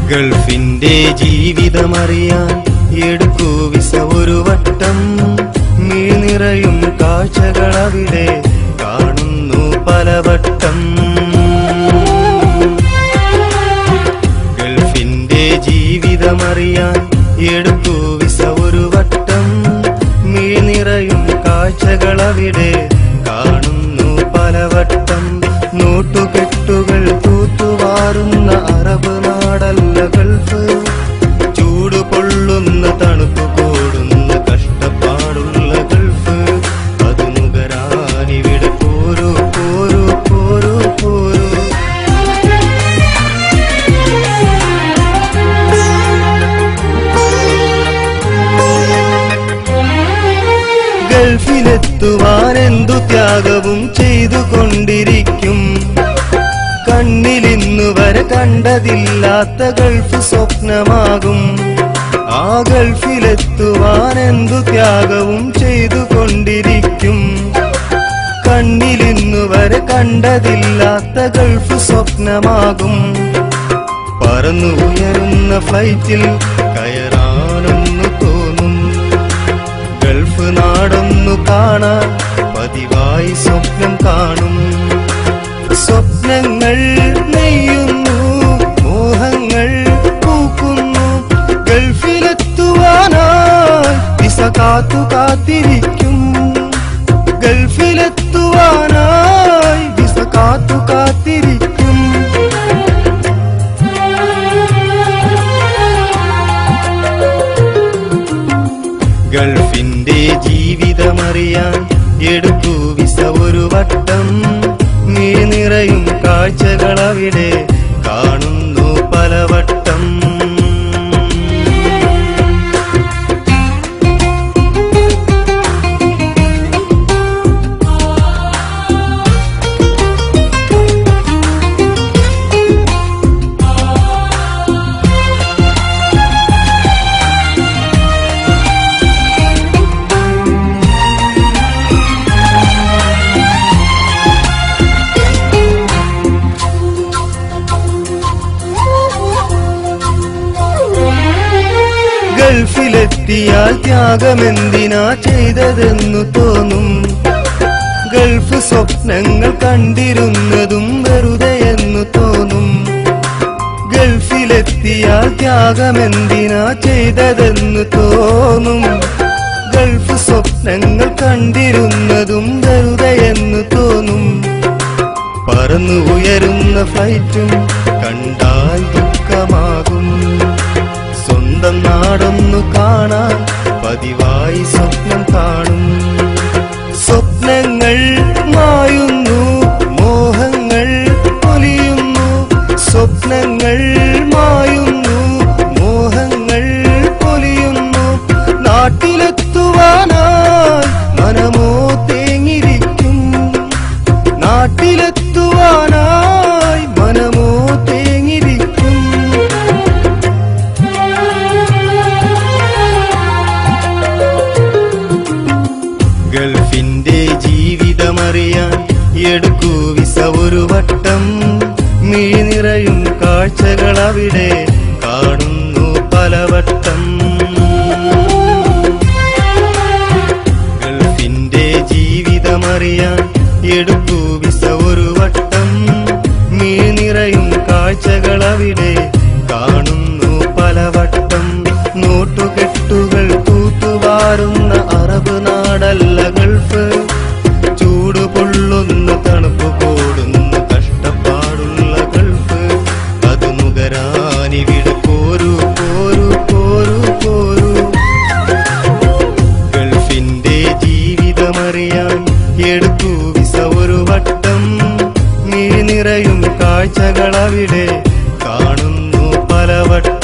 ഗൾഫിന്റെ ജീവിതമറിയാൻ എടുക്കൂ വിസ ഒരു വട്ടം മിഴിനിറയും കാഴ്ചകൾ അവിടെ കാണുന്നു പലവട്ടം ഗൾഫിന്റെ ജീവിതമറിയാൻ എടുക്കൂ വിസ ഒരു വട്ടം മിഴിനിറയും കാഴ്ചകൾ അവിടെ കാണുന്നു പലവട്ടം നോട്ടുകെട്ടുകൾ തൂത്തുവാറുന്ന അറബ് നാടല്ല ഗൾഫ് ചൂട് പൊള്ളുന്ന തണുപ്പ് കോടുന്ന കഷ്ടപ്പാടുള്ള ഗൾഫ് അത് നുകരാനിവിടെ പോരൂ പോരൂ പോരൂ പോരൂ ഗൾഫിലെത്തുവാൻ എന്തു ത്യാഗവും ചെയ്തുകൊണ്ടിരിക്കും കണ്ണിലിന്നു വരെ കണ്ടതില്ലാത്ത ഗൾഫ് സ്വപ്നമാകും ആ ഗൾഫിലെത്തുവാൻ എന്തു ത്യാഗവും ചെയ്തുകൊണ്ടിരിക്കും കണ്ണിലിന്നു വരെ കണ്ടതില്ലാത്ത ഗൾഫ് സ്വപ്നമാകും പറന്നു ഉയരുന്ന ഫ്ലൈറ്റിൽ കയറാനൊന്നു തോന്നും ഗൾഫ് നാടൊന്നു കാണാൻ പതിവായി സ്വപ്നം കാണും സ്വപ്നങ്ങൾ നെയ്യുന്നു മോഹങ്ങൾ പൂക്കുന്നു ഗൾഫിലെത്തുവാനായി വിസ കാത്തു കാത്തിരിക്കും ഗൾഫിലെത്തുവാനായി വിസ കാത്തു കാത്തിരിക്കും ഗൾഫിന്റെ ജീവിതമറിയാൻ എടുക്കൂ വിസ ഒരു വട്ടം നീ നിറയും കാഴ്ചകൾ അവിടെ കാണുന്നു പലവട്ടം ഗൾഫിലെത്തിയാൽ ത്യാഗമെന്തിനാ ചെയ്തതെന്നു തോന്നും ഗൾഫ് സ്വപ്നങ്ങൾ കണ്ടിരുന്നതും വെറുതെ എന്നു തോന്നും ഗൾഫിലെത്തിയാൽ ത്യാഗമെന്തിനാ ചെയ്തതെന്നു തോന്നും ഗൾഫ് സ്വപ്നങ്ങൾ കണ്ടിരുന്നതും വെറുതെ എന്ന് തോന്നും പറന്നു ഉയരുന്ന ഫ്ലൈറ്റും കണ്ടാൽ ദുഃഖമാകും സ്വന്തം നാടൊന്നു കാണാൻ പതിവായി സ്വപ്നം കാണും സ്വപ്നങ്ങൾ മായുന്നു മോഹങ്ങൾ പൊലിയുന്നു സ്വപ്നങ്ങൾ മായുന്നു മോഹങ്ങൾ പൊലിയുന്നു നാട്ടിലെത്തുവാനായി മനമോ തേങ്ങിരിക്കും നാട്ടിലെത്തുവാനായി മനമോ തേങ്ങിരിക്കും ഗൾഫിന്റെ ജീവിതമറിയാൻ എടുക്കൂ വിസ ഒരു വട്ടം മിഴി നിറയും കാഴ്ചകൾ അവിടെ കാണുന്നു പലവട്ടം ഗൾഫിന്റെ ജീവിതമറിയാൻ എടുക്കൂ വിസ ഒരു വട്ടം മിഴി നിറയും കാഴ്ചകൾ അവിടെ കാണുന്നു പലവട്ടം നോട്ടുകെട്ടുകൾ തൂത്തുവാരുന്ന അറബ് നാടല്ല ഗൾഫ് ചൂട് പൊള്ളുന്ന തണുപ്പ് കൂടുന്ന കഷ്ടപ്പാടുള്ള ഗൾഫ് അത് നുകരാനിവിടെ പോരൂ പോരൂ പോരൂ പോരൂ ഗൾഫിന്റെ ജീവിതമറിയാൻ എടുക്കൂ വിസ ഒരു വട്ടം മിഴി നിറയും കാഴ്ചകൾ അവിടെ കാണുന്നു പലവട്ടം